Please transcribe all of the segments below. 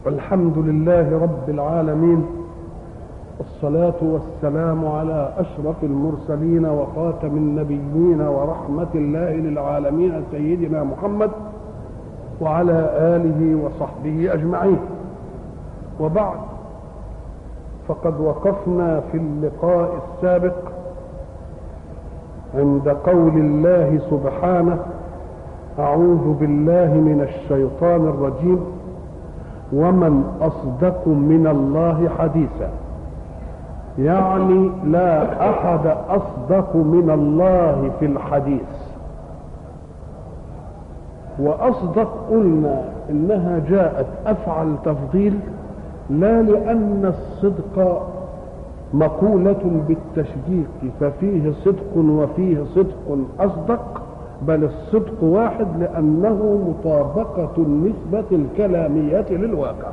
الحمد لله رب العالمين والصلاة والسلام على أشرف المرسلين وخاتم النبيين ورحمة الله للعالمين سيدنا محمد وعلى آله وصحبه أجمعين وبعد فقد وقفنا في اللقاء السابق عند قول الله سبحانه أعوذ بالله من الشيطان الرجيم ومن أصدق من الله حديثا يعني لا أحد أصدق من الله في الحديث وأصدق قلنا إنها جاءت أفعل تفضيل لا لأن الصدق مقولة بالتشديق ففيه صدق وفيه صدق أصدق بل الصدق واحد لأنه مطابقة النسبة الكلامية للواقع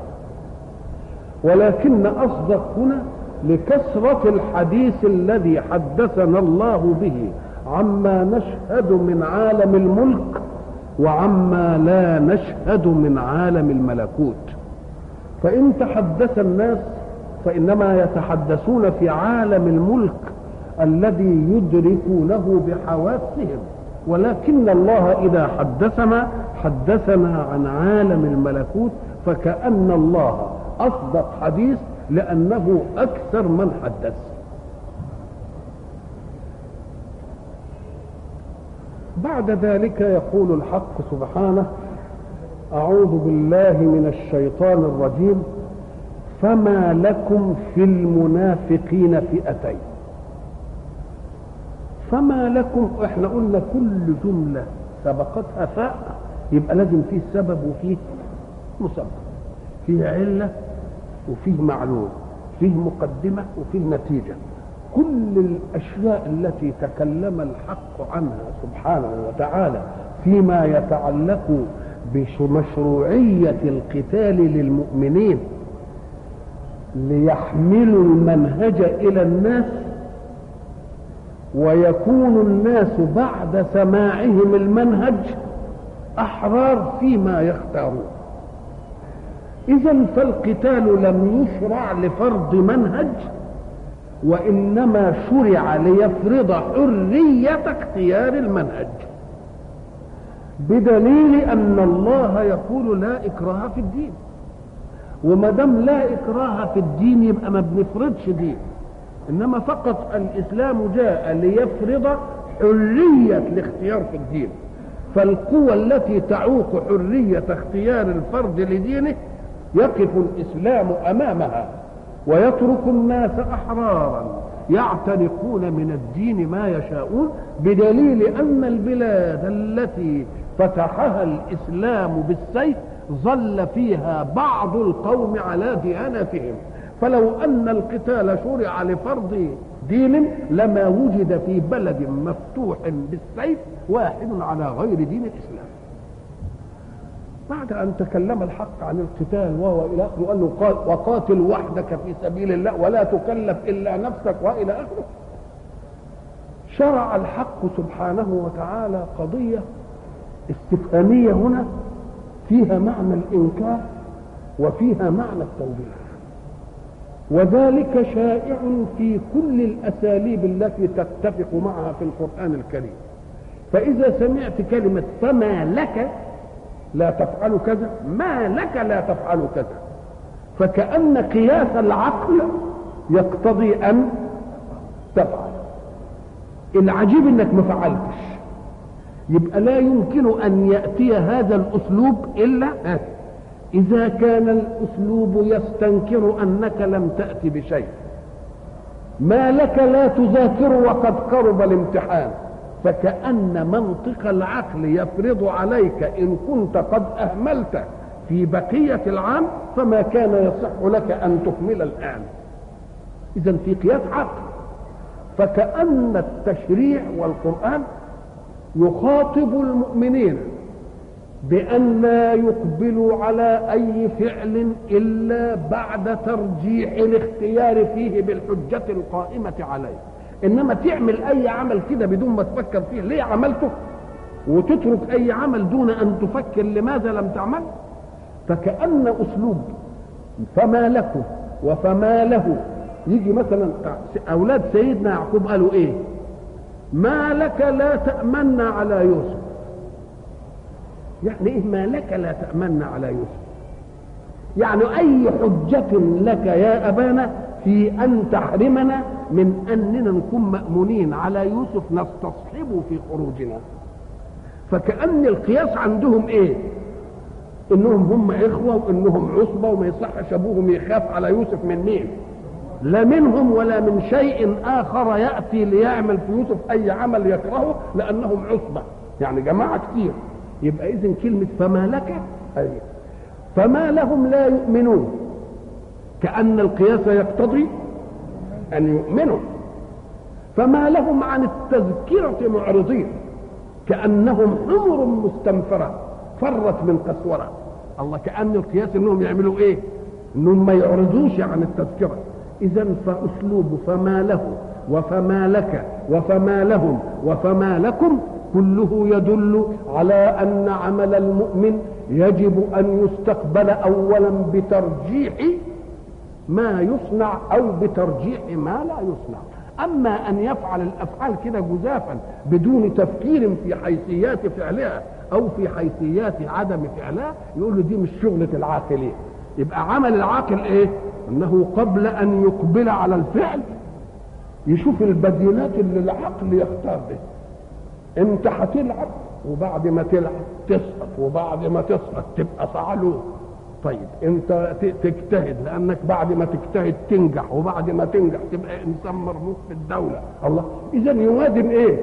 ولكن أصدق هنا لكثرة الحديث الذي حدثنا الله به عما نشهد من عالم الملك وعما لا نشهد من عالم الملكوت فإن تحدث الناس فإنما يتحدثون في عالم الملك الذي يدركونه بحواسهم ولكن الله إذا حدثنا حدثنا عن عالم الملكوت فكأن الله أصدق حديث لأنه أكثر من حدث بعد ذلك يقول الحق سبحانه أعوذ بالله من الشيطان الرجيم فما لكم في المنافقين فئتين فما لكم احنا قلنا كل جملة سبقتها فاء يبقى لازم فيه سبب وفيه مسبب فيه علة وفيه معلوم فيه مقدمة وفيه نتيجة كل الأشياء التي تكلم الحق عنها سبحانه وتعالى فيما يتعلق بمشروعية القتال للمؤمنين ليحملوا المنهج إلى الناس ويكون الناس بعد سماعهم المنهج احرار فيما يختارون اذا فالقتال لم يشرع لفرض منهج وانما شرع ليفرض حريه اختيار المنهج بدليل ان الله يقول لا اكراه في الدين وما دام لا اكراه في الدين يبقى ما بنفرضش دين انما فقط الاسلام جاء ليفرض حريه الاختيار في الدين فالقوى التي تعوق حريه اختيار الفرد لدينه يقف الاسلام امامها ويترك الناس احرارا يعتنقون من الدين ما يشاءون بدليل ان البلاد التي فتحها الاسلام بالسيف ظل فيها بعض القوم على ديانتهم فلو أن القتال شرع لفرض دين لما وجد في بلد مفتوح بالسيف واحد على غير دين الإسلام بعد أن تكلم الحق عن القتال وهو إلى آخره قال له وقاتل وحدك في سبيل الله ولا تكلف إلا نفسك وإلى آخره شرع الحق سبحانه وتعالى قضية استفهامية هنا فيها معنى الإنكار وفيها معنى التوبيخ وذلك شائع في كل الاساليب التي تتفق معها في القران الكريم فاذا سمعت كلمه فما لك لا تفعل كذا ما لك لا تفعل كذا فكأن قياس العقل يقتضي أن تفعل العجيب انك ما فعلتش يبقى لا يمكن ان ياتي هذا الاسلوب الا إذا كان الأسلوب يستنكر أنك لم تأت بشيء ما لك لا تذاكر وقد قرب الامتحان فكأن منطق العقل يفرض عليك إن كنت قد أهملت في بقية العام فما كان يصح لك أن تكمل الآن إذا في قياس عقل فكأن التشريع والقرآن يخاطب المؤمنين بأن لا يقبلوا على أي فعل إلا بعد ترجيح الاختيار فيه بالحجة القائمة عليه إنما تعمل أي عمل كده بدون ما تفكر فيه ليه عملته وتترك أي عمل دون أن تفكر لماذا لم تعمل فكأن أسلوب فما لكم وفما له يجي مثلا اولاد سيدنا يعقوب قالوا ايه ما لك لا تأمن على يوسف يعني ايه ما لك لا تأمن على يوسف يعني اي حجة لك يا ابانا في ان تحرمنا من اننا نكون مأمونين على يوسف نستصحبه في خروجنا فكأن القياس عندهم ايه انهم هم اخوة وانهم عصبة وما يصحش ابوهم يخاف على يوسف من مين لا منهم ولا من شيء اخر ياتي ليعمل في يوسف اي عمل يكرهه لانهم عصبه يعني جماعه كتير يبقى اذا كلمه فما لك أي فما لهم لا يؤمنون كان القياس يقتضي ان يؤمنوا فما لهم عن التذكره معرضين كانهم حمر مستنفره فرت من قسوره الله كان القياس انهم يعملوا ايه انهم ما يعرضوش عن التذكره اذا فاسلوب فما له وفما لك وفما لهم وفما لكم كله يدل على ان عمل المؤمن يجب ان يستقبل اولا بترجيح ما يصنع او بترجيح ما لا يصنع اما ان يفعل الافعال كده جزافا بدون تفكير في حيثيات فعلها او في حيثيات عدم فعلها يقول له دي مش شغله العاقلين يبقى عمل العاقل ايه انه قبل ان يقبل على الفعل يشوف البديلات اللي العقل يختار به انت هتلعب وبعد ما تلعب تسقط وبعد ما تسقط تبقى صعلوك طيب انت تجتهد لانك بعد ما تجتهد تنجح وبعد ما تنجح تبقى انسان مرموق في الدوله الله اذا يوازن ايه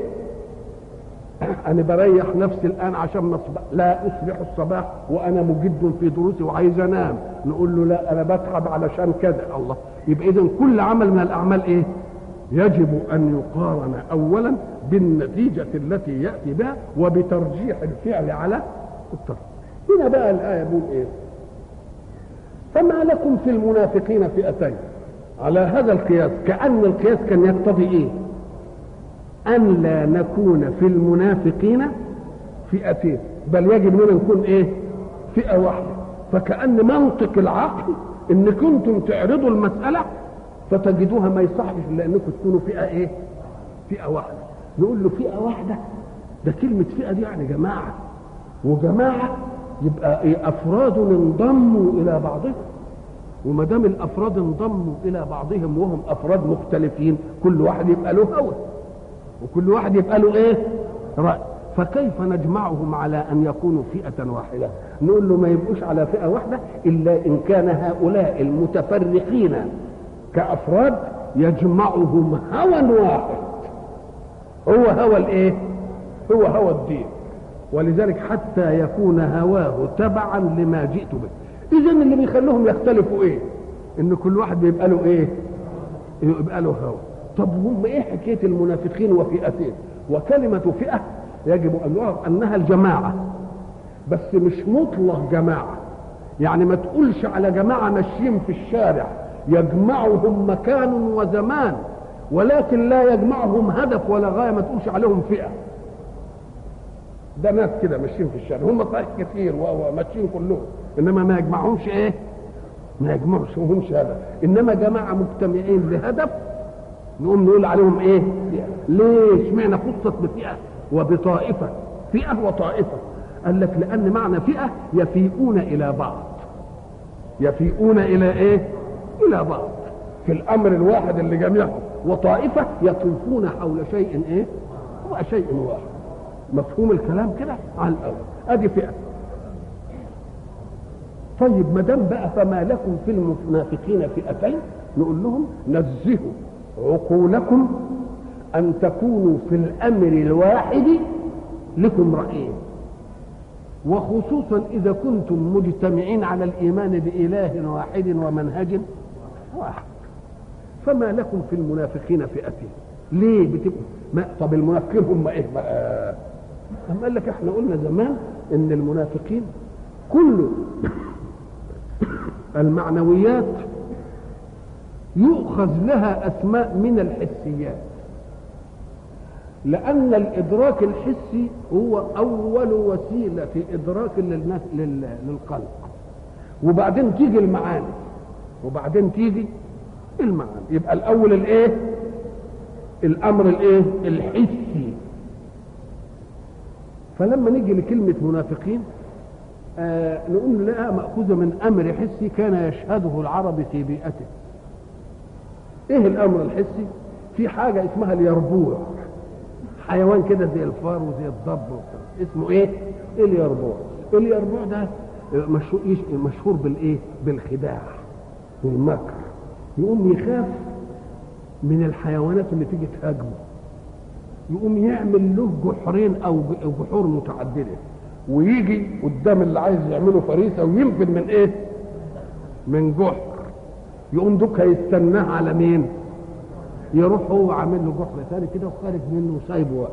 انا بريح نفسي الان عشان نصبح لا اصبح الصباح وانا مجد في دروسي وعايز انام نقول له لا انا بتعب علشان كذا الله يبقى اذا كل عمل من الاعمال ايه يجب ان يقارن اولا بالنتيجه التي ياتي بها وبترجيح الفعل على الترك هنا بقى الايه بيقول ايه فما لكم في المنافقين فئتين على هذا القياس كأن القياس كان يقتضي ايه أن لا نكون في المنافقين فئتين بل يجب أن نكون ايه فئة واحدة فكأن منطق العقل ان كنتم تعرضوا المسألة فتجدوها ما يصحش لانكم تكونوا فئة ايه فئة واحدة نقول له فئة واحدة ده كلمة فئة دي يعني جماعة وجماعة يبقى ايه افراد انضموا الى بعضهم وما دام الافراد انضموا الى بعضهم وهم افراد مختلفين كل واحد يبقى له هوى وكل واحد يبقى له ايه راي فكيف نجمعهم على ان يكونوا فئه واحده نقول له ما يبقوش على فئه واحده الا ان كان هؤلاء المتفرقين كافراد يجمعهم هوى واحد هو هوى الايه هو هوى الدين ولذلك حتى يكون هواه تبعا لما جئت به اذا اللي بيخليهم يختلفوا ايه ان كل واحد بيبقى له ايه يبقى له هوى طب هم ايه حكايه المنافقين وفئتين وكلمه فئه يجب ان يعرف انها الجماعه بس مش مطلق جماعه يعني ما تقولش على جماعه ماشيين في الشارع يجمعهم مكان وزمان ولكن لا يجمعهم هدف ولا غايه ما تقولش عليهم فئه ده ناس كده ماشيين في الشارع هم صحيح كتير وماشيين كلهم انما ما يجمعهمش ايه ما يجمعهمش هدف انما جماعه مجتمعين لهدف نقوم نقول عليهم ايه ليه اشمعنى خصت بفئه وبطائفه فئه وطائفه قال لك لان معنى فئه يفيئون الى بعض يفيئون الى ايه الى بعض في الامر الواحد اللي جميعهم وطائفه يطوفون حول شيء ايه هو شيء واحد مفهوم الكلام كده على الاول ادي فئه طيب ما دام بقى فما لكم في المنافقين فئتين نقول لهم نزهوا عقولكم ان تكونوا في الامر الواحد لكم رايين وخصوصا اذا كنتم مجتمعين على الايمان باله واحد ومنهج واحد فما لكم في المنافقين فئتين ليه بتبقوا ما طب المنافقين هم ايه بقى أم قال لك احنا قلنا زمان ان المنافقين كل المعنويات يؤخذ لها اسماء من الحسيات لان الادراك الحسي هو اول وسيله ادراك للناس للقلب وبعدين تيجي المعاني وبعدين تيجي المعاني يبقى الاول الايه الامر الايه الحسي فلما نيجي لكلمه منافقين آه نقول لها ماخوذه من امر حسي كان يشهده العرب في بيئته ايه الامر الحسي في حاجه اسمها اليربوع حيوان كده زي الفار وزي الضب وبتاع. اسمه ايه اليربوع اليربوع ده مشهور مشهور بالايه بالخداع والمكر يقوم يخاف من الحيوانات اللي تيجي تهاجمه يقوم يعمل له جحرين او جحور متعدده ويجي قدام اللي عايز يعمله فريسه وينفذ من ايه من جحر يقوم دوك هيستناه على مين يروح هو عامل له جحر ثاني كده وخارج منه وسايبه واقف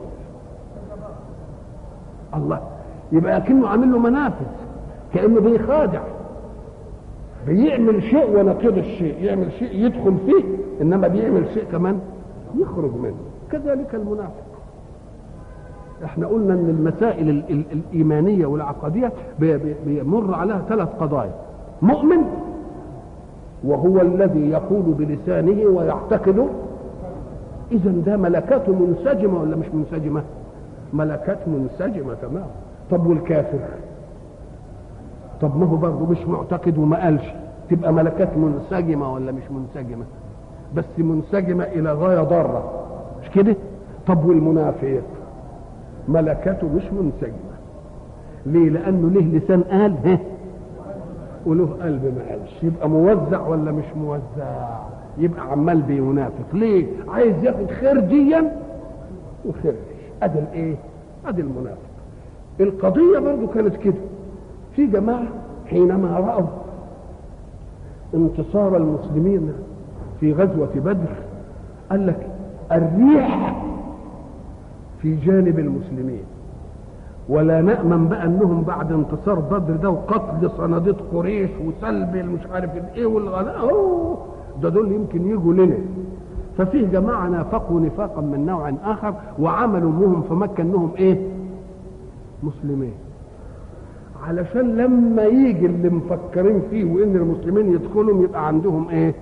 الله يبقى كأنه عامل له منافذ كأنه بيخادع بيعمل شيء ونقيض الشيء يعمل شيء يدخل فيه انما بيعمل شيء كمان يخرج منه كذلك المنافق احنا قلنا ان المسائل ال ال الايمانيه والعقديه بي بي بيمر عليها ثلاث قضايا مؤمن وهو الذي يقول بلسانه ويعتقد اذا ده ملكات منسجمه ولا مش منسجمه ملكات منسجمه تمام طب والكافر طب ما هو برضه مش معتقد وما قالش تبقى ملكات منسجمه ولا مش منسجمه بس منسجمه الى غايه ضاره مش كده طب والمنافق ملكته مش منسجمه ليه لانه له لسان قال ها وله قلب ما قالش يبقى موزع ولا مش موزع يبقى عمال بينافق ليه عايز ياخد خرجيا وخرج ادي الايه ادي المنافق القضيه برضو كانت كده في جماعه حينما راوا انتصار المسلمين في غزوه بدر قال لك الريح في جانب المسلمين ولا نأمن بقى انهم بعد انتصار بدر ده وقتل صناديد قريش وسلب مش عارف ايه والغلاء ده دول يمكن يجوا لنا ففيه جماعة نافقوا نفاقا من نوع آخر وعملوا بهم في مكة انهم ايه مسلمين علشان لما يجي اللي مفكرين فيه وان المسلمين يدخلوا يبقى عندهم ايه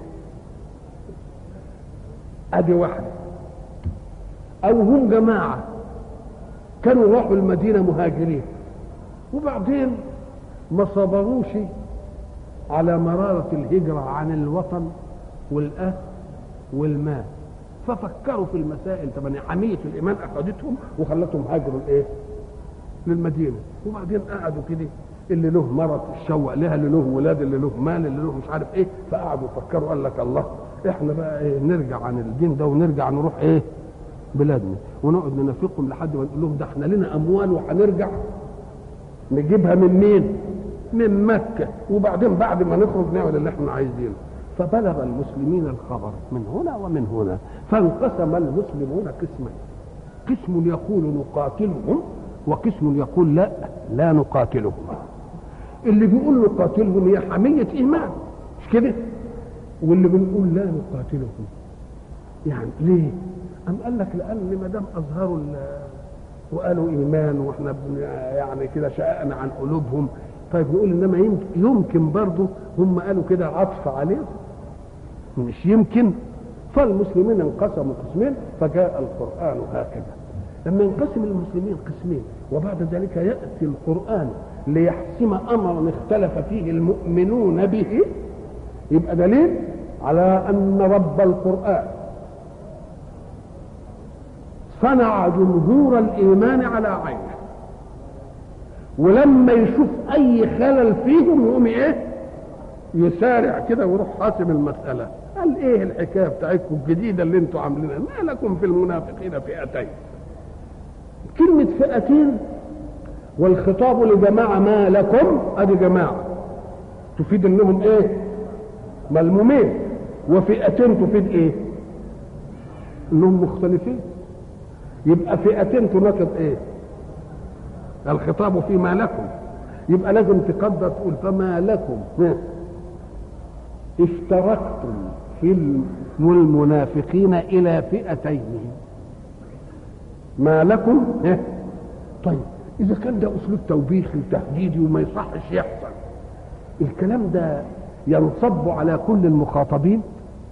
ادي واحدة او هم جماعة كانوا راحوا المدينة مهاجرين وبعدين ما صبروش على مرارة الهجرة عن الوطن والأهل والمال ففكروا في المسائل طبعا حمية الإيمان أخذتهم وخلتهم هاجروا الإيه؟ للمدينة وبعدين قعدوا كده اللي له مرض الشوق لها اللي له ولاد اللي له مال اللي له مش عارف ايه فقعدوا يفكروا قال لك الله احنا بقى ايه نرجع عن الدين ده ونرجع نروح ايه بلادنا ونقعد ننافقهم لحد ما نقول لهم ده احنا لنا اموال وهنرجع نجيبها من مين؟ من مكه وبعدين بعد ما نخرج نعمل اللي احنا عايزينه فبلغ المسلمين الخبر من هنا ومن هنا فانقسم المسلمون قسمين قسم يقول نقاتلهم وقسم يقول لا لا نقاتلهم اللي بيقول نقاتلهم هي حمية إيمان مش كده واللي بنقول لا نقاتلهم يعني ليه أم قال لك لأن ما دام أظهروا وقالوا إيمان وإحنا يعني كده شققنا عن قلوبهم طيب نقول إنما يمكن, يمكن برضه هم قالوا كده عطف عليهم مش يمكن فالمسلمين انقسموا قسمين فجاء القرآن هكذا لما ينقسم المسلمين قسمين وبعد ذلك يأتي القرآن ليحسم أمرا اختلف فيه المؤمنون به يبقى دليل على أن رب القرآن صنع جمهور الإيمان على عينه ولما يشوف أي خلل فيهم يقوم إيه يسارع كده ويروح حاسم المسألة قال إيه الحكاية بتاعتكم الجديدة اللي أنتوا عاملينها ما لكم في المنافقين فئتين كلمة فئتين والخطاب لجماعة ما لكم ادي جماعة تفيد انهم ايه ملمومين وفئتين تفيد ايه انهم مختلفين يبقى فئتين تناقض ايه الخطاب فيما لكم يبقى لازم تقدر تقول فما لكم اشتركتم في المنافقين الى فئتين ما لكم إيه؟ طيب اذا كان ده اسلوب توبيخي وتهديدي وما يصحش يحصل الكلام ده ينصب على كل المخاطبين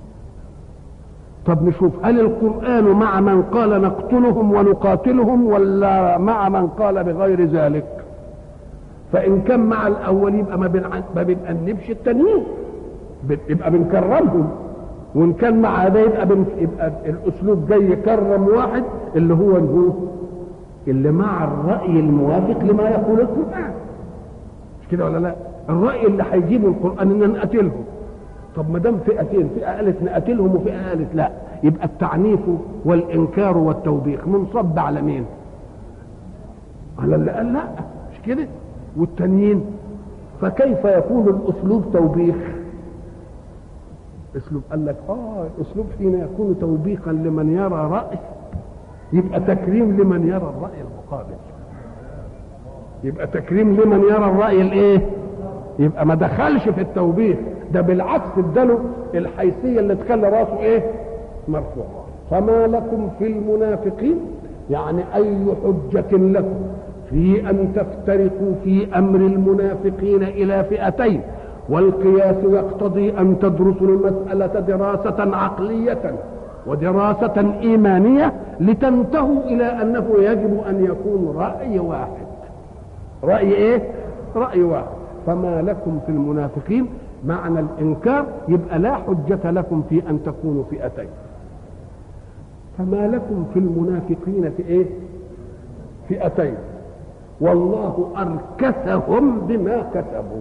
طب نشوف هل القرآن مع من قال نقتلهم ونقاتلهم ولا مع من قال بغير ذلك فإن كان مع الأول يبقى ما بنأنبش التانيين يبقى بنكرمهم وإن كان مع ده يبقى, بن... يبقى الأسلوب جاي يكرم واحد اللي هو هو اللي مع الرأي الموافق لما يقول القرآن مش كده ولا لا؟ الرأي اللي هيجيبه القرآن إن نقتلهم طب ما دام فئتين فئه قالت نقتلهم وفئه قالت لا يبقى التعنيف والانكار والتوبيخ منصب على مين؟ على اللي قال لا مش كده؟ والتانيين فكيف يكون الاسلوب توبيخ؟ اسلوب قال لك اه الاسلوب حين يكون توبيخا لمن يرى راي يبقى تكريم لمن يرى الراي المقابل يبقى تكريم لمن يرى الراي الايه؟ يبقى ما دخلش في التوبيخ ده بالعكس اداله الحيثيه اللي تخلي راسه ايه مرفوع فما لكم في المنافقين يعني اي حجه لكم في ان تفترقوا في امر المنافقين الى فئتين والقياس يقتضي ان تدرسوا المساله دراسه عقليه ودراسه ايمانيه لتنتهوا الى انه يجب ان يكون راي واحد راي ايه راي واحد فما لكم في المنافقين معنى الانكار يبقى لا حجه لكم في ان تكونوا فئتين فما لكم في المنافقين في ايه فئتين والله اركسهم بما كسبوا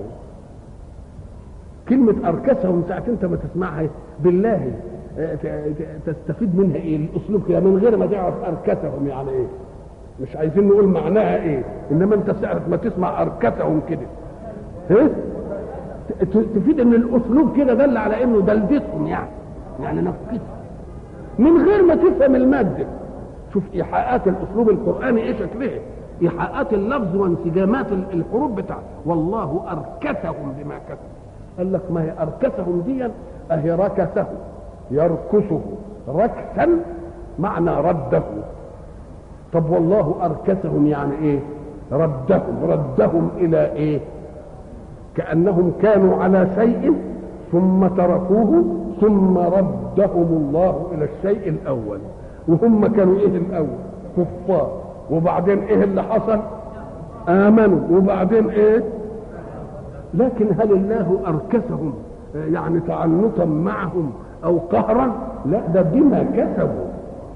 كلمة أركسهم ساعة أنت ما تسمعها بالله تستفيد منها إيه؟ الأسلوب كده من غير ما تعرف أركسهم يعني إيه؟ مش عايزين نقول معناها إيه؟ إنما أنت ساعة ما تسمع أركسهم كده إيه؟ تفيد ان الاسلوب كده دل على انه دلدتهم يعني يعني نفقتهم من غير ما تفهم الماده شوف ايحاءات الاسلوب القراني ايه شكلها ايحاءات اللفظ وانسجامات الحروف بتاعته والله اركسهم بما كسبوا قال لك ما هي اركسهم دي اهي ركسه يركسه ركسا معنى رده طب والله اركسهم يعني ايه ردهم ردهم الى ايه كأنهم كانوا على شيء ثم تركوه ثم ردهم الله إلى الشيء الأول وهم كانوا إيه الأول كفار وبعدين إيه اللي حصل آمنوا وبعدين إيه لكن هل الله أركسهم يعني تعنتا معهم أو قهرا لا ده بما كسبوا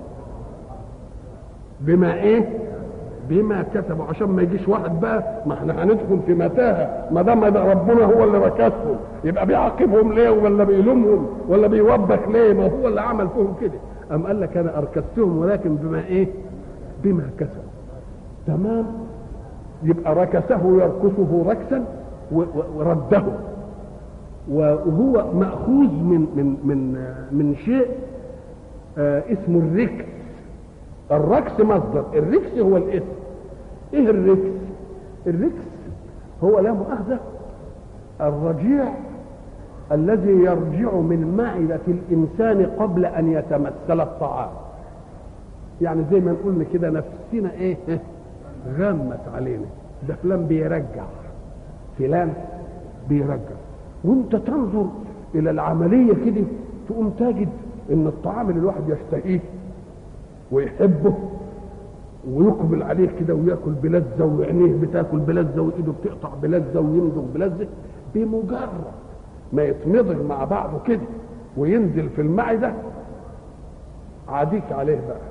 بما إيه بما كسبوا عشان ما يجيش واحد بقى ما احنا هندخل في متاهه ما دام ربنا هو اللي ركسهم يبقى بيعاقبهم ليه ولا بيلومهم ولا بيوبخ ليه ما هو اللي عمل فيهم كده أم قال لك انا اركستهم ولكن بما ايه بما كسبوا تمام يبقى ركسه يركسه ركسا ورده وهو ماخوذ من من من من شيء آه اسمه الركس الركس مصدر الركس هو الاسم ايه الركس الركس هو لا مؤاخذة الرجيع الذي يرجع من معدة الإنسان قبل أن يتمثل الطعام يعني زي ما نقول كده نفسنا ايه غمت علينا ده فلان بيرجع فلان بيرجع وانت تنظر الى العملية كده تقوم تجد ان الطعام اللي الواحد يشتهيه ويحبه ويقبل عليه كده وياكل بلذه وعينيه بتاكل بلذه وايده بتقطع بلذه ويمضغ بلذه بمجرد ما يتمضغ مع بعضه كده وينزل في المعده عاديك عليه بقى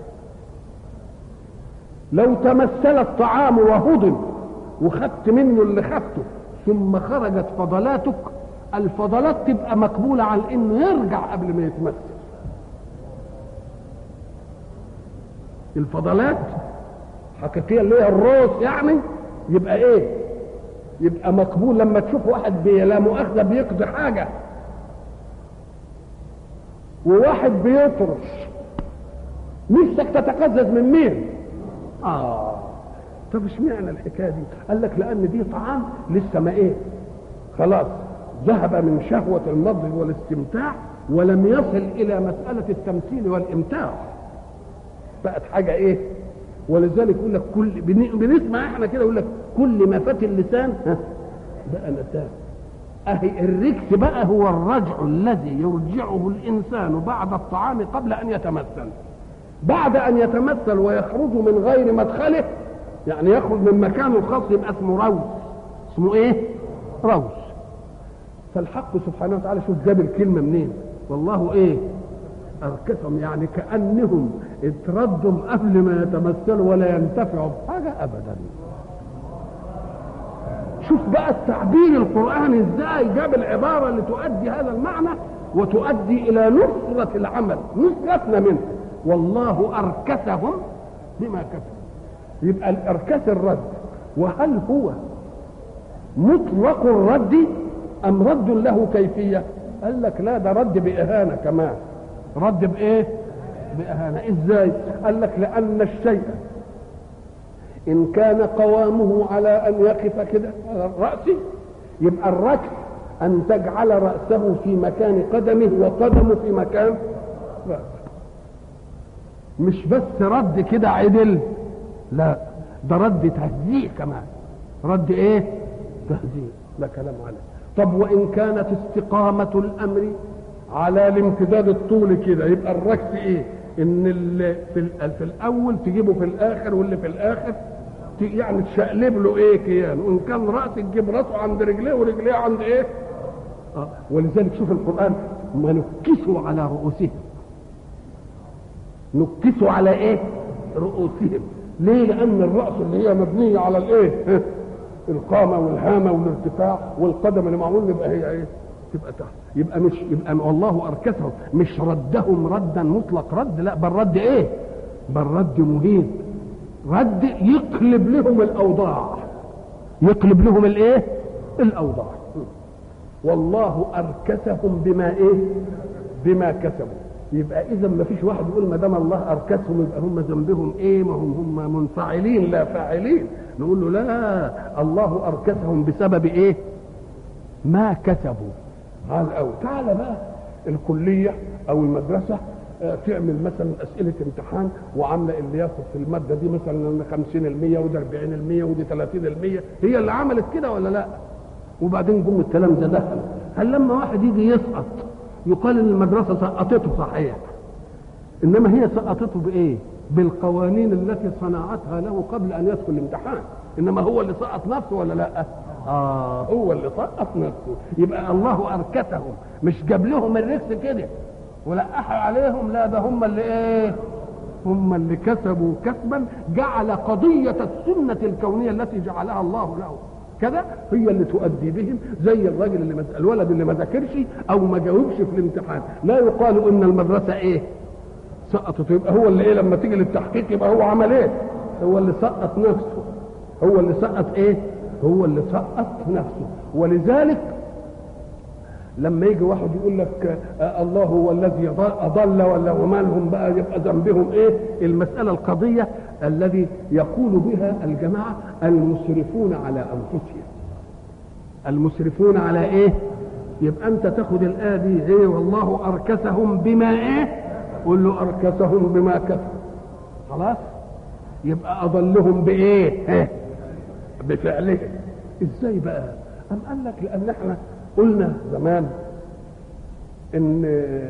لو تمثل الطعام وهضم وخدت منه اللي خدته ثم خرجت فضلاتك الفضلات تبقى مقبولة على انه يرجع قبل ما يتمثل الفضلات حقيقية اللي هي الروس يعني يبقى ايه يبقى مقبول لما تشوف واحد بي لا مؤاخذة بيقضي حاجة وواحد بيطرش نفسك تتقزز من مين اه طب اشمعنى الحكايه دي قال لك لان دي طعام لسه ما ايه خلاص ذهب من شهوة المضغ والاستمتاع ولم يصل إلى مسألة التمثيل والإمتاع بقت حاجة إيه ولذلك يقول لك كل بنسمع احنا كده يقول لك كل ما فات اللسان ها بقى لسان أهي الركس بقى هو الرجع الذي يرجعه الإنسان بعد الطعام قبل أن يتمثل بعد أن يتمثل ويخرج من غير مدخله يعني يخرج من مكانه الخاص يبقى اسمه روس اسمه ايه روس فالحق سبحانه وتعالى شوف جاب الكلمة منين والله ايه أركسهم يعني كأنهم اتردوا قبل ما يتمثلوا ولا ينتفعوا بحاجة أبدا شوف بقى التعبير القرآني ازاي جاب العبارة اللي تؤدي هذا المعنى وتؤدي إلى نصرة العمل نصرتنا منه والله أركسهم بما كسبوا يبقى الإركاس الرد وهل هو مطلق الرد أم رد له كيفية قال لك لا ده رد بإهانة كمان رد بإيه بإهانة إزاي قال لك لأن الشيء إن كان قوامه على أن يقف كده على الرأس يبقى الركس أن تجعل رأسه في مكان قدمه وقدمه في مكان رأسه مش بس رد كده عدل لا ده رد تهزيء كمان رد ايه تهزيء لا كلام عليه طب وان كانت استقامة الامر على الامتداد الطولي كده يبقى الركس ايه ان اللي في, في الاول تجيبه في الاخر واللي في الاخر يعني تشقلب له ايه كيان وان كان راس تجيب راسه عند رجليه ورجليه عند ايه آه. ولذلك شوف القران ما نكسوا على رؤوسهم نكسوا على ايه رؤوسهم ليه لان الراس اللي هي مبنيه على الايه القامه والهامه والارتفاع والقدم اللي معمول يبقى هي ايه تبقى تحت يبقى مش يبقى والله اركسهم مش ردهم ردا مطلق رد لا بل رد ايه بل رد مهين رد يقلب لهم الاوضاع يقلب لهم الايه الاوضاع والله اركسهم بما ايه بما كسبوا يبقى اذا ما فيش واحد يقول ما دام الله اركسهم يبقى هم ذنبهم ايه ما هم هم منفعلين لا فاعلين نقول له لا الله اركسهم بسبب ايه ما كسبوا قال او تعالى بقى الكليه او المدرسه تعمل مثلا اسئله امتحان وعامله اللي ياخد في الماده دي مثلا 50% وده 40% ودي 30% هي اللي عملت كده ولا لا؟ وبعدين جم الكلام ده دخل هل لما واحد يجي يسقط يقال ان المدرسه سقطته صحيح انما هي سقطته بايه بالقوانين التي صنعتها له قبل ان يدخل الامتحان انما هو اللي سقط نفسه ولا لا اه هو اللي سقط نفسه يبقى الله اركسهم مش جاب لهم الركس كده ولقحوا عليهم لا ده هم اللي ايه هم اللي كسبوا كسبا جعل قضية السنة الكونية التي جعلها الله له كذا هي اللي تؤدي بهم زي الراجل اللي مز... الولد اللي ما ذاكرش او ما جاوبش في الامتحان لا يقال ان المدرسه ايه سقطت يبقى هو اللي ايه لما تيجي للتحقيق يبقى هو عمل ايه هو اللي سقط نفسه هو اللي سقط ايه هو اللي سقط نفسه ولذلك لما يجي واحد يقول لك آه الله هو الذي اضل ولا ومالهم بقى يبقى ذنبهم ايه المساله القضيه الذي يقول بها الجماعه المسرفون على انفسهم المسرفون على ايه يبقى انت تاخد الايه دي ايه والله اركسهم بما ايه قول له اركسهم بما كسبوا خلاص يبقى اضلهم بايه إيه؟ بفعلهم ازاي بقى ام قال لك لان احنا قلنا زمان ان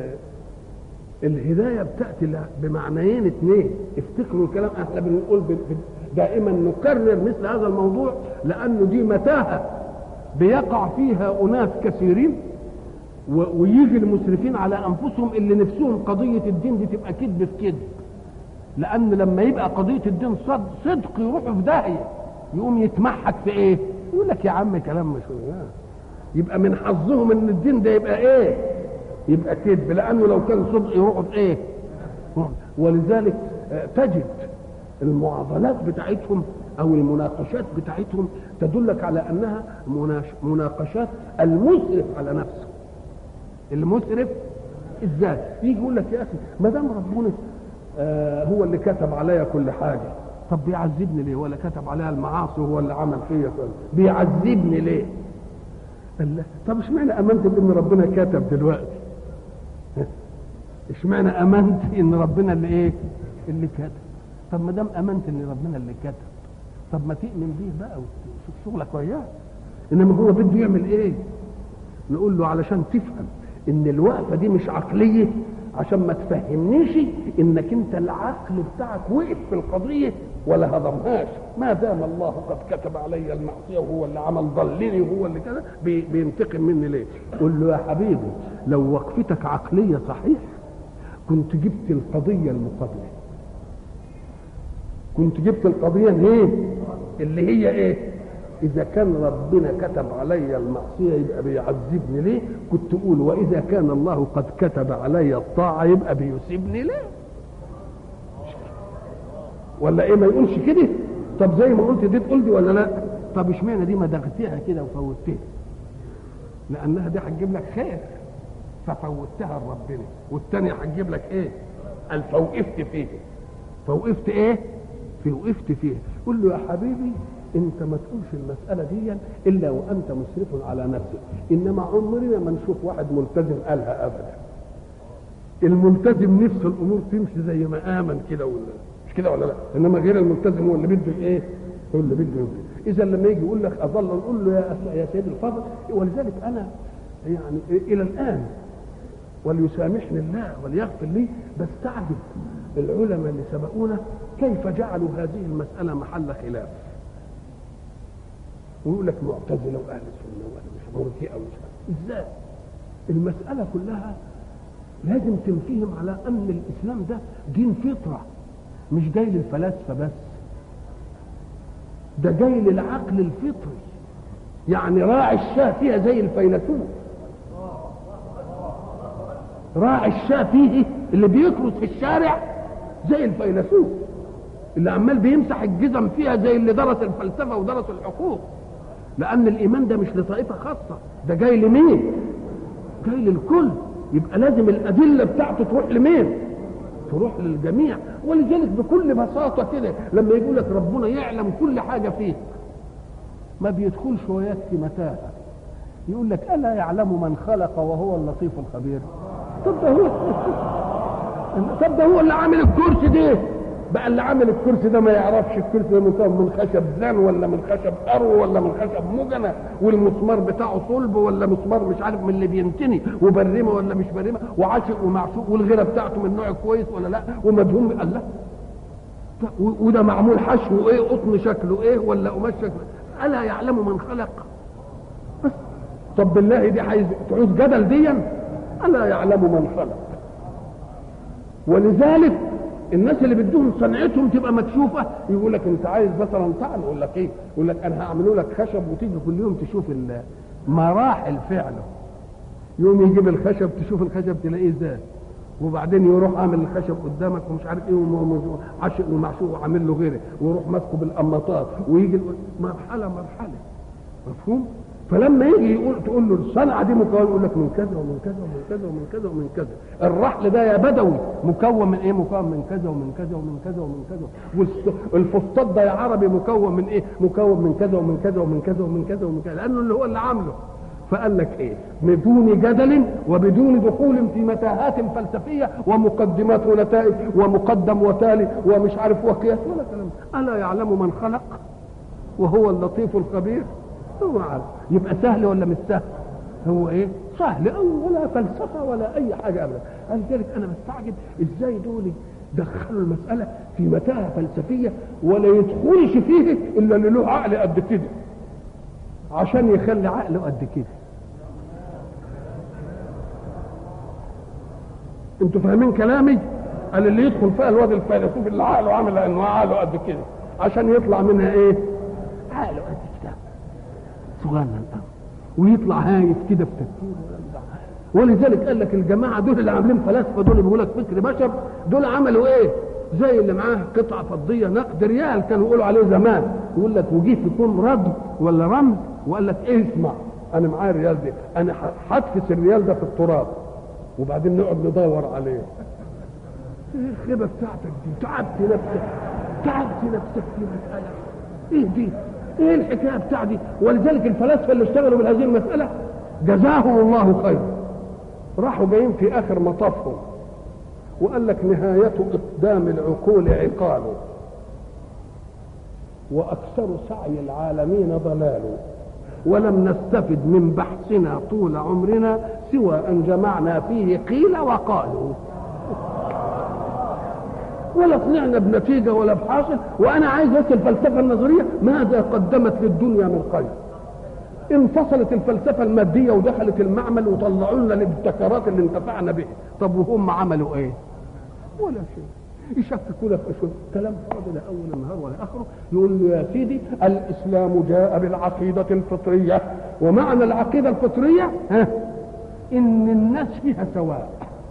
الهداية بتأتي بمعنيين اثنين افتكروا الكلام احنا بنقول دائما نكرر مثل هذا الموضوع لأنه دي متاهة بيقع فيها أناس كثيرين ويجي المسرفين على أنفسهم اللي نفسهم قضية الدين دي تبقى كذب في كذب لأن لما يبقى قضية الدين صدق, صدق يروحوا في داهية يقوم يتمحك في ايه يقول لك يا عم كلام مش يبقى من حظهم ان الدين ده يبقى ايه يبقى كذب لانه لو كان صدق يروحوا في ايه ولذلك تجد المعاضلات بتاعتهم او المناقشات بتاعتهم تدلك على انها مناقشات المسرف على نفسه المسرف ازاي يجي يقول لك يا اخي ما دام ربنا آه هو اللي كتب عليا كل حاجه طب بيعذبني ليه ولا كتب عليها المعاصي هو اللي عمل فيا بيعذبني ليه الله طب اشمعنى امنت بان ربنا كتب دلوقتي اشمعنى امنت ان ربنا اللي ايه اللي كتب طب ما دام امنت ان ربنا اللي كتب طب ما تؤمن بيه بقى وشوف شغلك وياه انما هو بده يعمل ايه نقول له علشان تفهم ان الوقفه دي مش عقليه عشان ما تفهمنيش انك انت العقل بتاعك وقف في القضيه ولا هضمهاش ما دام الله قد كتب علي المعصيه وهو اللي عمل ضلني وهو اللي كده بي- بينتقم مني ليه؟ قول له يا حبيبي لو وقفتك عقليه صحيح كنت جبت القضيه المقابله كنت جبت القضيه ايه؟ اللي هي ايه؟ إذا كان ربنا كتب علي المعصية يبقى بيعذبني ليه؟ كنت أقول وإذا كان الله قد كتب علي الطاعة يبقى بيسيبني ليه؟ ولا إيه ما يقولش كده؟ طب زي ما قلت دي تقول دي ولا لا؟ طب اشمعنى دي ما دغتها كده وفوتها؟ لأنها دي هتجيب لك خير ففوتها لربنا والتانية هتجيب لك إيه؟ قال فوقفت فيه فوقفت إيه؟ في وقفت فيه قل له يا حبيبي انت ما تقولش المساله دي الا وانت مسرف على نفسك انما عمرنا ما نشوف واحد ملتزم قالها ابدا الملتزم نفس الامور تمشي زي ما امن كده ولا مش كده ولا لا انما غير الملتزم هو اللي بده ايه هو اللي بده يمشي. اذا لما يجي يقول لك اظل نقول له يا أس- يا سيدي الفاضل ولذلك انا يعني الى الان وليسامحني الله وليغفر لي بستعجب العلماء اللي سبقونا كيف جعلوا هذه المسألة محل خلاف ويقول لك معتزلة وأهل السنة وأهل مش مرجئة ومش عارف. إزاي؟ المسألة كلها لازم تنفهم على أن الإسلام ده دين فطرة مش جاي للفلاسفة بس ده جاي للعقل الفطري يعني راعي الشاه فيها زي الفيلسوف راعي الشاه فيه اللي بيكرس في الشارع زي الفيلسوف اللي عمال بيمسح الجزم فيها زي اللي درس الفلسفه ودرس الحقوق لان الايمان ده مش لطائفه خاصه ده جاي لمين جاي للكل يبقى لازم الادله بتاعته تروح لمين تروح للجميع ولذلك بكل بساطه كده لما يقول لك ربنا يعلم كل حاجه فيه ما بيدخلش ويكفي متاهه يقول لك الا يعلم من خلق وهو اللطيف الخبير طب ده هو طب ده هو اللي عامل الكرسي ده بقى اللي عامل الكرسي ده ما يعرفش الكرسي ده مكون من خشب زان ولا من خشب ارو ولا من خشب مجنة والمسمار بتاعه صلب ولا مسمار مش عارف من اللي بينتني وبرمه ولا مش برمه وعاشق ومعشوق والغيره بتاعته من نوع كويس ولا لا ومدهون قال لا و- وده معمول حشو ايه قطن شكله ايه ولا قماش شكله الا يعلم من خلق بس طب بالله دي عايز تعوز جدل ديا الا يعلم من خلق ولذلك الناس اللي بدهم صنعتهم تبقى مكشوفه يقول لك انت عايز مثلا طعن يقول لك ايه؟ يقول لك انا هعمله لك خشب وتيجي كل يوم تشوف ال- مراحل فعله يوم يجيب الخشب تشوف الخشب تلاقيه زاد وبعدين يروح عامل الخشب قدامك ومش عارف ايه وم- عاشق ومعشوق وعامل له غيره ويروح ماسكه بالقماطات ويجي ال- مرحله مرحله مفهوم؟ فلما يجي يقول تقول له الصنعه دي مكون يقول لك من كذا ومن كذا ومن كذا ومن كذا ومن كذا الرحل ده يا بدوي مكون من ايه مكون من كذا ومن كذا ومن كذا ومن كذا والس- والفسطاط ده يا عربي مكون من ايه مكون من كذا ومن كذا ومن كذا ومن كذا ومن كذا لانه اللي هو اللي عامله فقال لك ايه بدون جدل وبدون دخول في متاهات فلسفيه ومقدمات ونتائج ومقدم وتالي ومش عارف وقياس ولا كلام الا يعلم من خلق وهو اللطيف الخبير هو عارف يبقى سهل ولا مش سهل هو ايه سهل أو ولا فلسفه ولا اي حاجه ابدا لذلك انا بستعجب ازاي دول دخلوا المساله في متاهه فلسفيه ولا يدخلش فيه الا اللي له عقل قد كده عشان يخلي عقله قد كده انتوا فاهمين كلامي قال اللي يدخل فيها الواد الفيلسوف اللي عقله عامل انه عقله قد كده عشان يطلع منها ايه عقله قد كده صغير قوي ويطلع هايف كده في تفكيره ولذلك قال لك الجماعه دول اللي عاملين فلاسفه دول بيقول لك فكر بشر دول عملوا ايه؟ زي اللي معاه قطعه فضيه نقد ريال كانوا يقولوا عليه زمان يقول لك وجيه يكون رد ولا رمز وقال لك ايه اسمع انا معايا الريال دي انا ح- هدفس الريال ده في التراب وبعدين نقعد ندور عليه ايه الخيبه بتاعتك دي تعبت نفسك تعبت نفسك في مساله ايه دي ايه الحكايه بتاع دي ولذلك الفلاسفه اللي اشتغلوا بهذه المساله جزاهم الله خير راحوا جايين في اخر مطافهم وقال لك نهاية إقدام العقول عقال وأكثر سعي العالمين ضلال ولم نستفد من بحثنا طول عمرنا سوى ان جمعنا فيه قيل وقالوا ولا طلعنا بنتيجة ولا بحاصل وأنا عايز بس الفلسفة النظرية ماذا قدمت للدنيا من خير انفصلت الفلسفة المادية ودخلت المعمل وطلعوا لنا الابتكارات اللي انتفعنا بها طب وهم عملوا ايه ولا شيء يشككوا لك في شويه كلام فاضي لا اول النهار ولا اخره يقول له يا سيدي الاسلام جاء بالعقيده الفطريه ومعنى العقيده الفطريه ها ان الناس فيها سواء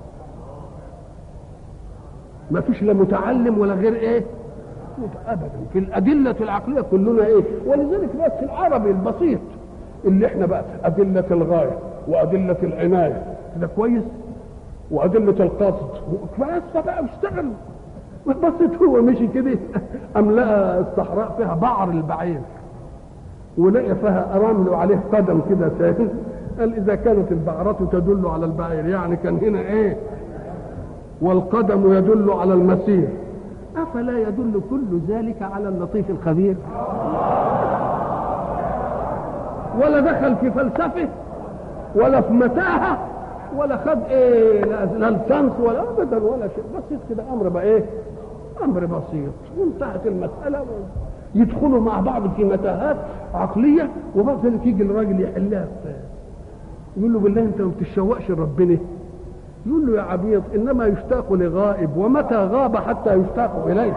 ما فيش لا متعلم ولا غير ايه ابدا في الادله العقليه كلنا ايه ولذلك بس العربي البسيط اللي احنا بقى ادله الغايه وادله العنايه كده كويس وادله القصد بس بقى اشتغلوا بسيط هو مشي كده ام لقى الصحراء فيها بعر البعير ولقى فيها رمل وعليه قدم كده تاني قال اذا كانت البعرات تدل على البعير يعني كان هنا ايه والقدم يدل على المسير افلا يدل كل ذلك على اللطيف الخبير ولا دخل في فلسفه ولا في متاهه ولا خد ايه لا لا لسانس ولا ابدا ولا شيء بسيط كده امر بقى ايه امر بسيط وانتهت المساله يدخلوا مع بعض في متاهات عقليه وبعد ذلك يجي الراجل يحلها يقول له بالله انت ما بتشوقش لربنا يقول له يا عبيط انما يشتاق لغائب ومتى غاب حتى يشتاق اليه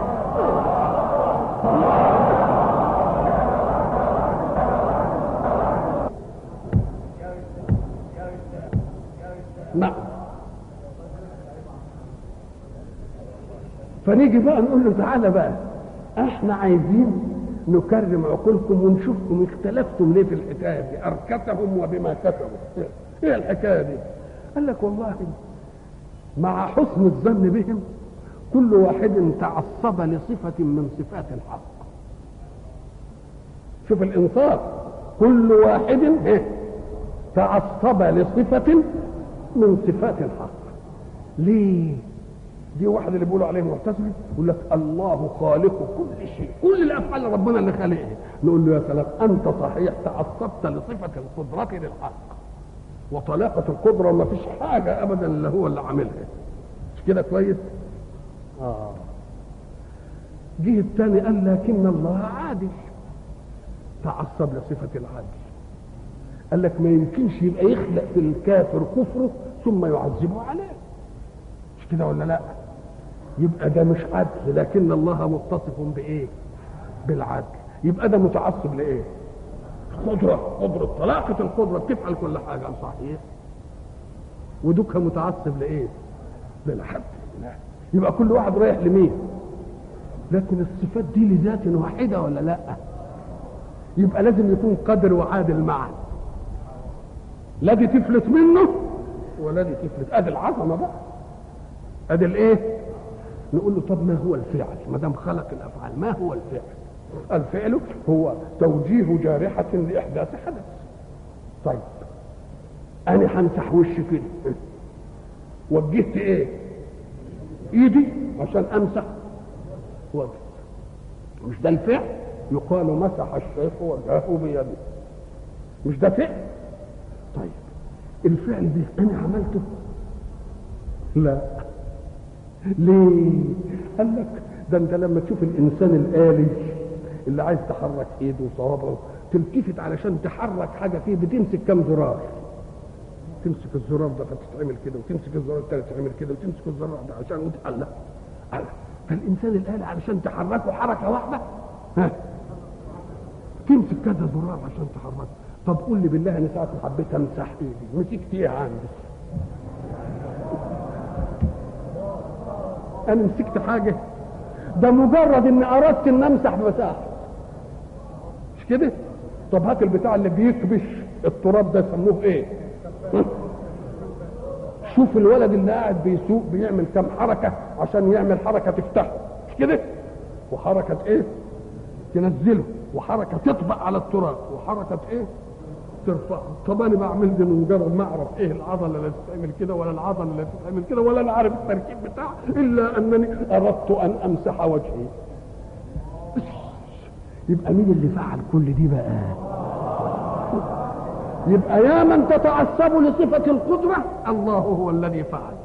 نعم فنيجي بقى نقول له تعالى بقى احنا عايزين نكرم عقولكم ونشوفكم اختلفتم ليه في الحكايه دي اركتهم وبما كسبوا ايه الحكايه دي قال لك والله مع حسن الظن بهم كل واحد تعصب لصفة من صفات الحق شوف الإنصاف كل واحد تعصب لصفة من صفات الحق ليه دي واحد اللي بيقولوا عليه معتزلي يقول لك الله خالق كل شيء كل الافعال ربنا اللي خالقها نقول له يا سلام انت صحيح تعصبت لصفه القدره للحق وطلاقه القدره وما فيش حاجه ابدا الا هو اللي عاملها مش كده كويس اه جه الثاني قال لكن الله عادل تعصب لصفه العدل قال لك ما يمكنش يبقى يخلق في الكافر كفره ثم يعذبه عليه مش كده ولا لا يبقى ده مش عدل لكن الله متصف بايه بالعدل يبقى ده متعصب لايه قدرة قدرة طلاقة القدرة بتفعل كل حاجة صحيح ودوكها متعصب لايه للعدل يبقى كل واحد رايح لمين لكن الصفات دي لذات واحدة ولا لا يبقى لازم يكون قدر وعادل معا لا دي تفلت منه ولا دي تفلت ادي العظمه بقى ادي الايه نقول له طب ما هو الفعل ما دام خلق الافعال ما هو الفعل الفعل هو توجيه جارحة لإحداث حدث طيب أنا همسح وشي كده وجهت إيه؟ إيدي عشان أمسح وجهي مش ده الفعل؟ يقال مسح الشيخ وجهه بيده مش ده فعل؟ طيب الفعل ده انا عملته لا ليه قال لك ده انت لما تشوف الانسان الالي اللي عايز تحرك ايده وصوابعه تلتفت علشان تحرك حاجه فيه بتمسك كام زرار تمسك الزرار ده فتتعمل كده وتمسك الزرار الثاني تعمل كده وتمسك الزرار ده عشان وتقلق فالانسان الالي علشان تحركه حركه واحده ها تمسك كذا زرار عشان تحركه طب قول لي بالله انا ساعه ما حبيت امسح ايدي مسكت ايه عندي انا مسكت حاجه ده مجرد ان اردت ان امسح مساحه مش كده طب هات البتاع اللي بيكبش التراب ده يسموه ايه شوف الولد اللي قاعد بيسوق بيعمل كم حركه عشان يعمل حركه تفتحه مش كده وحركه ايه تنزله وحركه تطبق على التراب وحركه ايه ترفعه طب انا بعمل دي من مجرد ما اعرف ايه العضله اللي تتعمل كده ولا العضله اللي تتعمل كده ولا انا عارف التركيب بتاعها الا انني اردت ان امسح وجهي يبقى مين اللي فعل كل دي بقى يبقى يا من تتعصب لصفة القدرة الله هو الذي فعل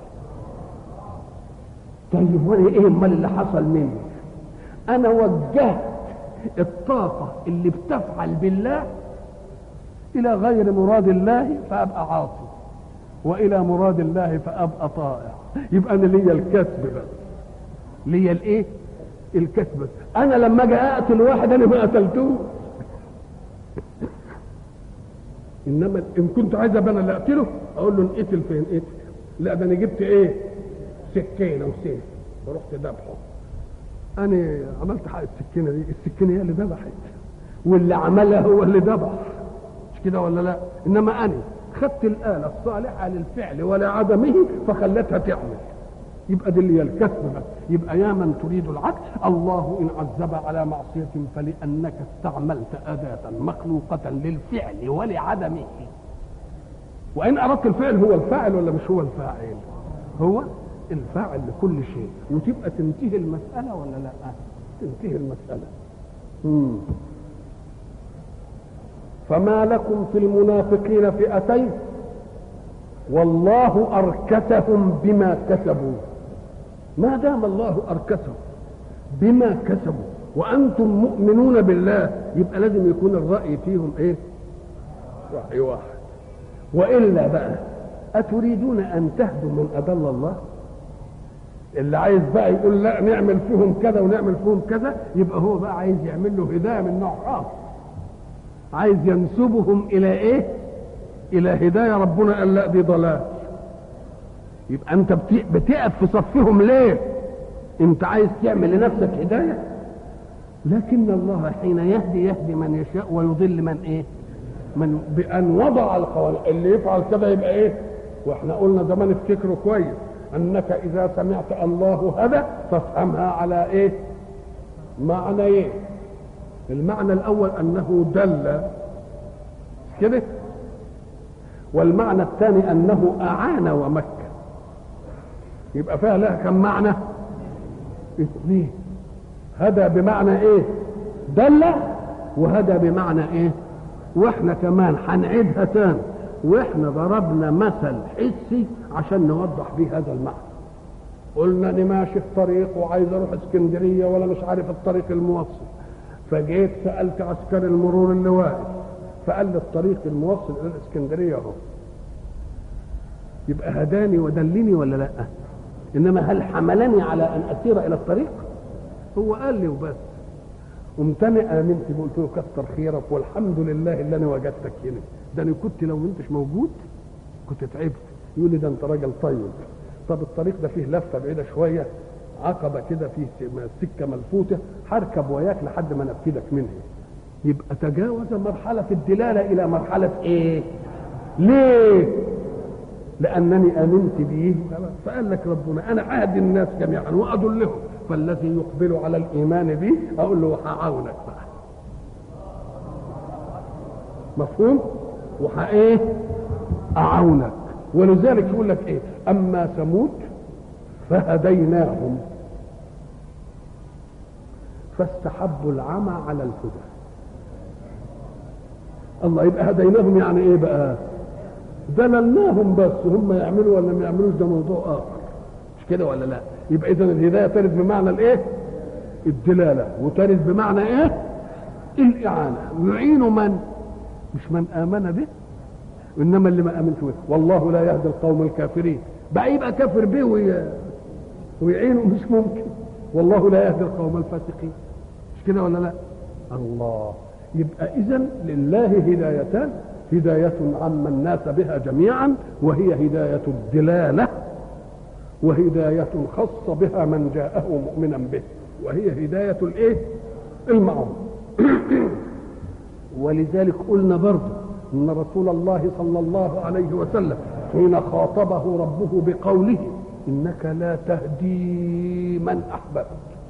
طيب وانا ايه امال اللي حصل مني انا وجهت الطاقة اللي بتفعل بالله الى غير مراد الله فابقى عاصي والى مراد الله فابقى طائع يبقى انا ليا الكسب بس ليا الايه الكسب بس انا لما اجي اقتل واحد انا ما قتلتوش انما ان كنت عايز ابقى انا اللي اقتله اقول له انقتل فين انقتل لا ده انا جبت ايه سكينه وسيف ورحت ذبحه انا عملت حق السكينه دي السكينه هي اللي ذبحت واللي عملها هو اللي ذبح مش كده ولا لا انما انا خدت الاله الصالحه للفعل ولعدمه فخلتها تعمل يبقى دي اللي هي الكسب بس يبقى يا من تريد العدل الله ان عذب على معصيه فلانك استعملت اداه مخلوقه للفعل ولعدمه وان اردت الفعل هو الفاعل ولا مش هو الفاعل هو الفاعل لكل شيء وتبقى تنتهي المساله ولا لا تنتهي المساله مم. فما لكم في المنافقين فئتين والله أركسهم بما كسبوا ما دام الله أركسهم بما كسبوا وأنتم مؤمنون بالله يبقى لازم يكون الرأي فيهم إيه رأي واحد وإلا بقى أتريدون أن تهدوا من أضل الله اللي عايز بقى يقول لا نعمل فيهم كذا ونعمل فيهم كذا يبقى هو بقى عايز يعمل له هداية من نوع خاص عايز ينسبهم الى ايه الى هدايه ربنا قال لا دي ضلال يبقى انت بتقف في صفهم ليه انت عايز تعمل لنفسك هدايه لكن الله حين يهدي يهدي من يشاء ويضل من ايه من بان وضع القوانين اللي يفعل كده يبقى ايه واحنا قلنا زمان افتكروا كويس انك اذا سمعت الله هدى فافهمها على ايه معنى ايه المعنى الاول انه دل كده والمعنى الثاني انه اعان ومكن يبقى فيها لها كم معنى اثنين هدى بمعنى ايه دل وهدى بمعنى ايه واحنا كمان هنعيدها تاني واحنا ضربنا مثل حسي عشان نوضح بيه هذا المعنى قلنا اني ماشي في طريق وعايز اروح اسكندريه ولا مش عارف الطريق الموصل فجيت سالت عسكري المرور اللي واقف فقال لي الطريق الموصل الى الاسكندريه اهو يبقى هداني ودلني ولا لا انما هل حملني على ان اسير الى الطريق هو قال لي وبس قمت انا امنت قلت له كتر خيرك والحمد لله اللي انا وجدتك هنا ده انا كنت لو انتش موجود كنت تعبت يقول لي ده انت راجل طيب طب الطريق ده فيه لفه بعيده شويه عقبه كده فيه سكه ملفوته هركب وياك لحد ما انفذك منها يبقى تجاوز مرحله الدلاله الى مرحله ايه ليه لانني امنت به فقال لك ربنا انا عهد الناس جميعا وادلهم فالذي يقبل على الايمان بي اقول له هعاونك بقى مفهوم وحايه اعاونك ولذلك يقول لك ايه اما ثمود فهديناهم فاستحبوا العمى على الهدى الله يبقى هديناهم يعني ايه بقى دللناهم بس هم يعملوا ولا ما يعملوش ده موضوع اخر مش كده ولا لا يبقى اذا الهدايه ترد بمعنى الايه الدلاله وترد بمعنى ايه الاعانه يعين من مش من امن به انما اللي ما امنش به والله لا يهدي القوم الكافرين بقى يبقى كافر به وي... ويعينه مش ممكن والله لا يهدي القوم الفاسقين مش كده ولا لا الله يبقى اذا لله هدايتان هداية عم الناس بها جميعا وهي هداية الدلالة وهداية خاصة بها من جاءه مؤمنا به وهي هداية الايه المعروف ولذلك قلنا برضه ان رسول الله صلى الله عليه وسلم حين خاطبه ربه بقوله انك لا تهدي من احببت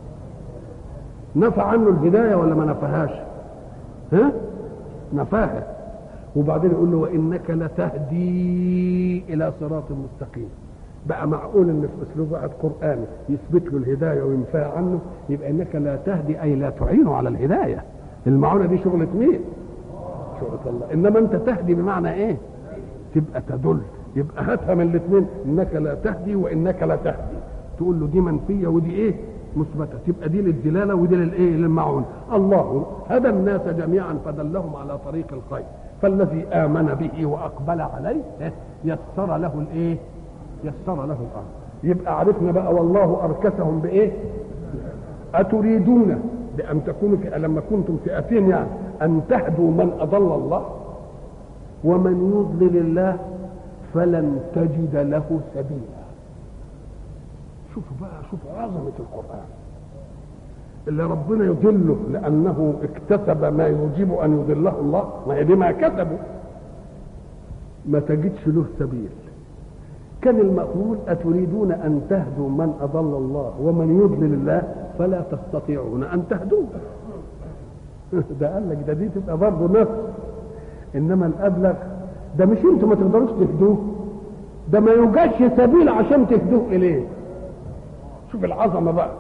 نفى عنه الهدايه ولا ما نفهاش ها نفاها وبعدين يقول له وانك لتهدي الى صراط مستقيم بقى معقول ان في اسلوب واحد قراني يثبت له الهدايه وينفى عنه يبقى انك لا تهدي اي لا تعين على الهدايه المعونه دي شغله مين شاء الله انما انت تهدي بمعنى ايه تبقى تدل يبقى هاتها من الاثنين انك لا تهدي وانك لا تهدي تقول له دي منفيه ودي ايه مثبته تبقى دي للدلاله ودي للايه للمعون الله هدى الناس جميعا فدلهم على طريق الخير فالذي امن به واقبل عليه يسر له الايه يسر له الامر يبقى عرفنا بقى والله اركسهم بايه اتريدون بان تكونوا في لما كنتم فئتين يعني ان تهدوا من اضل الله ومن يضلل الله فلن تجد له سبيلا شوفوا بقى شوفوا عظمة القرآن اللي ربنا يضله لأنه اكتسب ما يوجب أن يضله الله ما هي بما كسبوا ما تجدش له سبيل كان المقول أتريدون أن تهدوا من أضل الله ومن يضلل الله فلا تستطيعون أن تهدوه ده قال لك ده دي تبقى برضه نفس إنما الأبلغ ده مش انتوا ما تقدروش تهدوه ده ما يوجدش سبيل عشان تهدوه إليه شوف العظمة بقى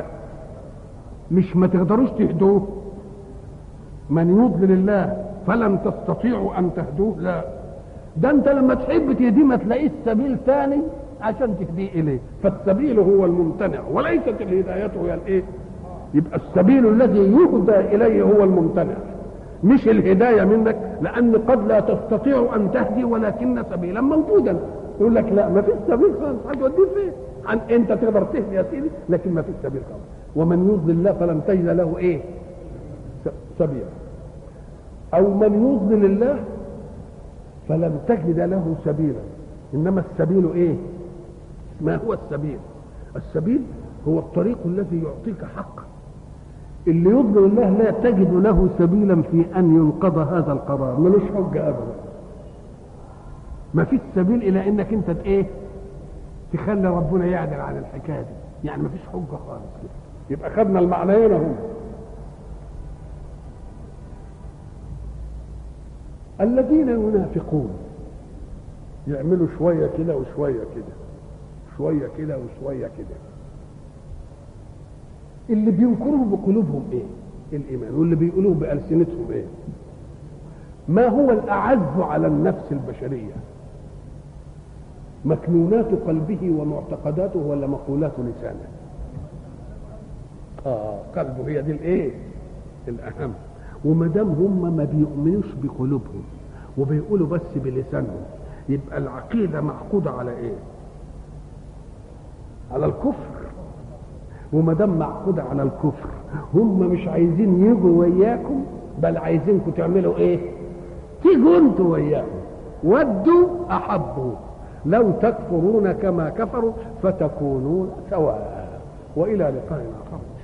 مش ما تقدروش تهدوه من يضلل الله فلن تستطيعوا أن تهدوه لا ده انت لما تحب تهديه ما تلاقيش سبيل ثاني عشان تهديه اليه فالسبيل هو الممتنع وليست الهدايه هي الايه يبقى السبيل الذي يهدى اليه هو الممتنع مش الهدايه منك لان قد لا تستطيع ان تهدي ولكن سبيلا موجودا يقول لك لا ما فيش سبيل خالص هتوديه فين عن انت تقدر تهدي يا سيدي لكن ما فيش سبيل خالص ومن يضلل الله فلن تجد له ايه سبيلا او من يضلل الله فلن تجد له سبيلا انما السبيل ايه ما هو السبيل السبيل هو الطريق الذي يعطيك حقا اللي يضلل الله لا تجد له سبيلا في ان ينقضى هذا القرار ملوش حجه ابدا ما فيش سبيل الى انك انت ايه تخلي ربنا يعدل عن الحكايه دي يعني ما فيش حجه خالص كده يبقى خدنا المعنيين اهو الذين ينافقون يعملوا شويه كده وشويه كده شويه كده وشويه كده اللي بينكروا بقلوبهم ايه الايمان واللي بيقولوه بالسنتهم ايه ما هو الاعز على النفس البشريه مكنونات قلبه ومعتقداته ولا مقولات لسانه اه قلبه هي دي الايه الاهم وما دام هم ما بيؤمنوش بقلوبهم وبيقولوا بس بلسانهم يبقى العقيده معقوده على ايه على الكفر وما دام معقوده على الكفر هم مش عايزين يجوا وياكم بل عايزينكم تعملوا ايه تيجوا انتوا وياهم ودوا احبوا لو تكفرون كما كفروا فتكونون سواء والى لقاء اخر